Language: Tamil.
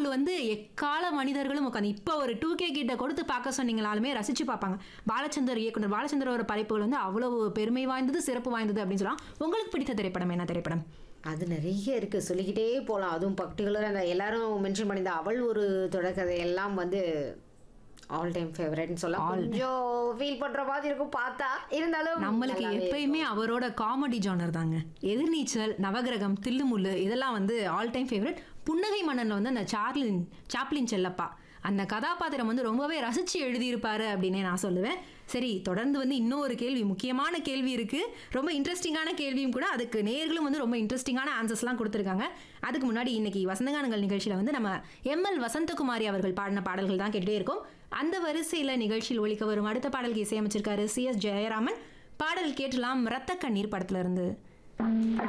வந்து எக்கால மனிதர்களும் உட்காந்து இப்போ ஒரு டூ கே கிட்ட கொடுத்து பார்க்க சொன்னீங்களாலுமே ரசிச்சு பார்ப்பாங்க பாலச்சந்தர் இயக்குனர் பாலச்சந்தரோட படைப்புகள் வந்து அவ்வளவு பெருமை வாய்ந்தது சிறப்பு வாய்ந்தது அப்படின்னு சொல்லலாம் உங்களுக்கு பிடித்த திரைப்படம் என்ன திரைப்படம் அது நிறைய இருக்கு சொல்லிக்கிட்டே போகலாம் அதுவும் பர்டிகுலராக அந்த எல்லாரும் மென்ஷன் பண்ணியிருந்த அவள் ஒரு தொடர்கதை எல்லாம் வந்து ஆல் டைம் ஃபேவரட்னு சொல்லலாம் கொஞ்சம் ஃபீல் பண்ற மாதிரி இருக்கும் பார்த்தா இருந்தாலும் நம்மளுக்கு நல்லாவே எப்பயுமே அவரோட காமெடி ஜானர் தாங்க எதிர்நீச்சல் நவகிரகம் தில்லுமுள்ளு இதெல்லாம் வந்து ஆல் டைம் ஃபேவரட் புன்னகை மன்னன்ல வந்து அந்த சார்லின் சாப்ளின் செல்லப்பா அந்த கதாபாத்திரம் வந்து ரொம்பவே ரசிச்சு எழுதியிருப்பாரு அப்படின்னே நான் சொல்லுவேன் சரி தொடர்ந்து வந்து இன்னும் ஒரு கேள்வி முக்கியமான கேள்வி இருக்கு ரொம்ப இன்ட்ரெஸ்டிங்கான கேள்வியும் கூட அதுக்கு நேர்களும் வந்து ரொம்ப இன்ட்ரெஸ்டிங்கான ஆன்சர்ஸ்லாம் கொடுத்துருக்காங்க அதுக்கு முன்னாடி இன்னைக்கு வசந்தகானங்கள் நிகழ்ச்சியில வந்து நம்ம எம்எல் வசந்தகுமாரி அவர்கள் பாடின பாடல்கள் தான் கேட்டுட்டே இருக்கோம் அந்த வரிசையில நிகழ்ச்சியில் ஒலிக்க வரும் அடுத்த பாடலுக்கு இசையமைச்சிருக்காரு சி எஸ் ஜெயராமன் பாடல் கேட்டலாம் ரத்த கண்ணீர் படத்துல இருந்து